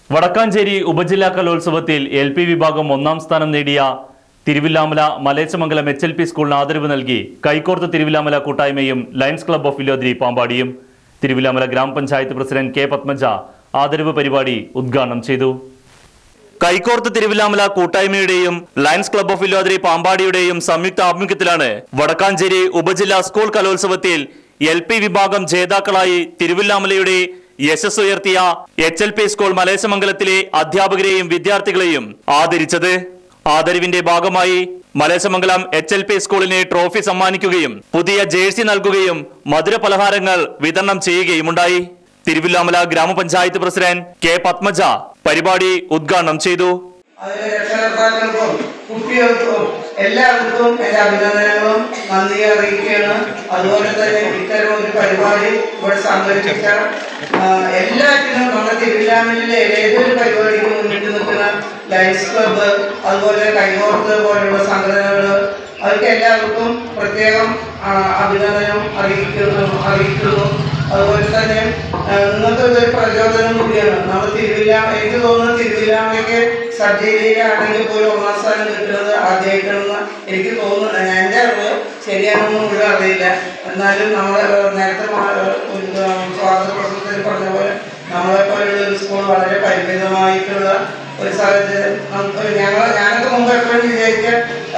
വടക്കാഞ്ചേരി ഉപജില്ലാ കലോത്സവത്തിൽ L P വിഭാഗം ഒന്നാം സ്ഥാനം നേടിയ Thiruvilwamala Malechamangalam H L P സ്കൂളിന് ആദരവ് നൽകി കൈക്കോർത്ത് തിരുവില്ലാമല കൂട്ടായ്മയും ലയൺസ് ക്ലബ്ബ് ഓഫ് വില്ലോദ്രി പാമ്പാടിയും തിരുവില്ലാമല ഗ്രാമപഞ്ചായത്ത് പ്രസിഡന്റ് കെ പത്മജ ആദരവ് പരിപാടി ഉദ്ഘാടനം ചെയ്തു കൈക്കോർത്ത് തിരുവില്ലാമല കൂട്ടായ്മയുടെയും ലയൺസ് ക്ലബ്ബ് ഓഫ് വില്ലോദ്രി പാമ്പാടിയുടെയും സംയുക്ത ആഭിമുഖ്യത്തിലാണ് വടക്കാഞ്ചേരി ഉപജില്ലാ സ്കൂൾ കലോത്സവത്തിൽ എൽ പി വിഭാഗം ജേതാക്കളായി തിരുവില്ലാമലയുടെ യശസ് ഉയർത്തിയ എച്ച് എൽ പി സ്കൂൾ മലേശമംഗലത്തിലെ അധ്യാപകരെയും വിദ്യാർത്ഥികളെയും ആദരിച്ചത് ആദരവിന്റെ ഭാഗമായി മലേശമംഗലം എച്ച് എൽ പി സ്കൂളിന് ട്രോഫി സമ്മാനിക്കുകയും പുതിയ ജേഴ്സി നൽകുകയും മധുര പലഹാരങ്ങൾ വിതരണം ചെയ്യുകയുമുണ്ടായി തിരുവില്ലാമല ഗ്രാമപഞ്ചായത്ത് പ്രസിഡന്റ് കെ പത്മജ പരിപാടി ഉദ്ഘാടനം ചെയ്തു അതിലെ രക്ഷകർത്താക്കൾക്കും കുട്ടികൾക്കും എല്ലാവർക്കും എൻ്റെ അഭിനന്ദനങ്ങളും നന്ദി അറിയിക്കുകയാണ് അതുപോലെ തന്നെ ഇത്തരം ഒരു പരിപാടി ഇവിടെ സംഘടിപ്പിച്ച ആ, എല്ലാറ്റിനും നമ്മുടെ തിരുവില്ലാമലിലെ ഏതൊരു പരിപാടിക്കും മുന്നിട്ട് നിൽക്കുന്ന ലയൻസ് ക്ലബ്ബ് അതുപോലെ കൈകോർത്ത് പോലുള്ള സംഘടനകൾ അവർക്ക് എല്ലാവർക്കും പ്രത്യേകം ആ, അഭിനന്ദനം അറിയിക്കുന്നു അറിയിക്കുന്നു അതുപോലെ തന്നെ ആ, നിങ്ങൾക്ക് ഇതൊരു പ്രചോദനം കൂടിയാണ് നമ്മൾ തിരുവില്ലാമ എനിക്ക് തോന്നുന്നു തിരുവില്ലാമയ്ക്ക് സബ് ജില്ലയിലാണെങ്കിൽ പോലും ഒന്നാം സ്ഥാനം കിട്ടുന്നത് ആദ്യമായിട്ടാണെന്ന് എനിക്ക് തോന്നുന്നു എൻ്റെ അറിവ് ശരിയാണെന്നും മുഴുവൻ അറിയില്ല എന്നാലും നമ്മൾ നേരത്തെ മാ- ഒരു, ആ, സ്വാഗത പ്രസംഗത്തിൽ പറഞ്ഞ പോലെ നമ്മളെ പോലെയുള്ള ഒരു സ്കൂൾ വളരെ പരിമിതമായിട്ടുള്ള ഒരു സാഹചര്യം നമുക്ക് ഞങ്ങൾ ഞാനൊക്കെ മുമ്പ് എപ്പോഴും വിചാരിക്കുക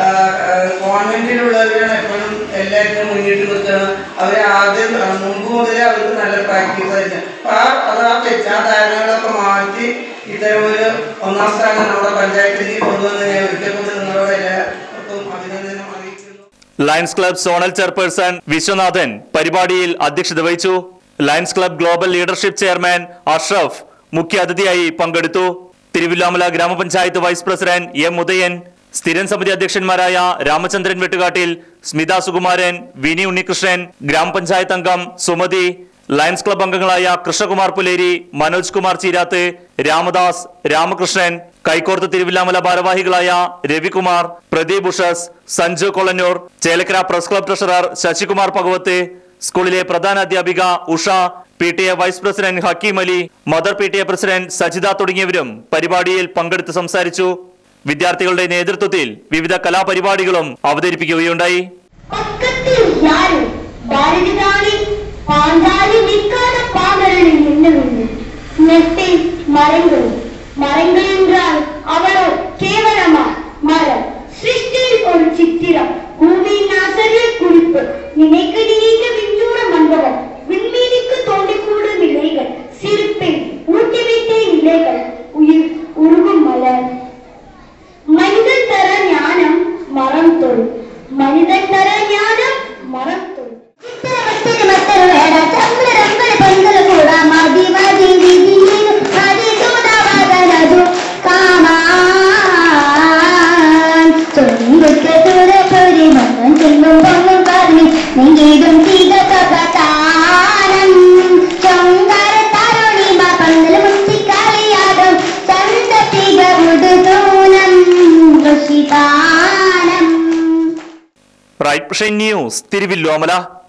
കോൺവെന്റിലുള്ളവരാണ് എപ്പോഴും എല്ലാറ്റിനും മുന്നിട്ട് നിൽക്കുന്നത് അവർ ആദ്യം ആ, മുമ്പ് മുതലേ അവർക്ക് നല്ല പ്രാക്ടീസ് ആയിരുന്നു അപ്പൊ ആ അത് ആ തെറ്റ് ആ ധാരണകളൊക്കെ മാറ്റി ഇത്തരം ഒരു ഒന്നാം സ്ഥാനം നമ്മുടെ പഞ്ചായത്തിലേക്ക് കൊണ്ടുവന്നതിനെ ഒരിക്കൽ കൂടി നിങ്ങളോട് എല്ലാവർക്കും അഭിനന്ദനം അറിയിക്കുന്നു Lions Club zonal chairperson Viswanathan പരിപാടിയിൽ അധ്യക്ഷത വഹിച്ചു Lions Club global leadership chairman Ashraf മുഖ്യ അതിഥിയായി പങ്കെടുത്തു തിരുവില്ലാമല ഗ്രാമപഞ്ചായത്ത് വൈസ് പ്രസിഡന്റ് എം ഉദയൻ സ്ഥിരം സമിതി അധ്യക്ഷന്മാരായ രാമചന്ദ്രൻ വെട്ടുകാട്ടിൽ സ്മിത സുകുമാരൻ വിനി ഉണ്ണികൃഷ്ണൻ ഗ്രാമപഞ്ചായത്ത് അംഗം സുമതി ലയൺസ് ക്ലബ് അംഗങ്ങളായ കൃഷ്ണകുമാർ പുലേരി മനോജ് കുമാർ ചീരാത്ത് രാമദാസ് രാമകൃഷ്ണൻ കൈക്കോർത്ത് തിരുവില്ലാമല ഭാരവാഹികളായ Ravikumar Pradeep Ushas Sanju Kolannur Chelakkara press club treasurer Sasikumar Bhagavath സ്കൂളിലെ പ്രധാന അധ്യാപിക Usha P T A vice president Hakeem Ali mother P T A president Sajitha തുടങ്ങിയവരും പരിപാടിയിൽ പങ്കെടുത്ത് സംസാരിച്ചു വിദ്യാർത്ഥികളുടെ നേതൃത്വത്തിൽ വിവിധ കലാപരിപാടികളും അവതരിപ്പിക്കുകയുണ്ടായി பக்கத்தில் யாரு பாரதிதானி பாஞ்சாலி நிற்காத பாமரனின் எண்ணவில்லை நெட்டில் மரங்கள் மரங்கள் என்றால் அவளோ கேவலமா மரம் சிருஷ்டியில் ஒரு சித்திரம் பூமியின் ஆசிரிய குறிப்பு நினைக்க நினைக்க விஞ்சூர மண்டபம் விண்மீனுக்கு தோண்டிக்கூடும் இலைகள் சிரிப்பில் ஊட்டி வைத்த இலைகள் உயிர் உருகும் மலர் മനിതൻ തര ജ്ഞാനം മറം തൊഴു മനിതൻ തര ജ്ഞാനം മറം തൊഴു ും ചൊങ്കര തരുണിമ പന്തൽ മുത്തിക്കളിയാടും ചന്തത്തിക മൃദുതൂനം ഋഷിപാനം റൈറ്റ് ന്യൂസ് തിരുവില്ലോമല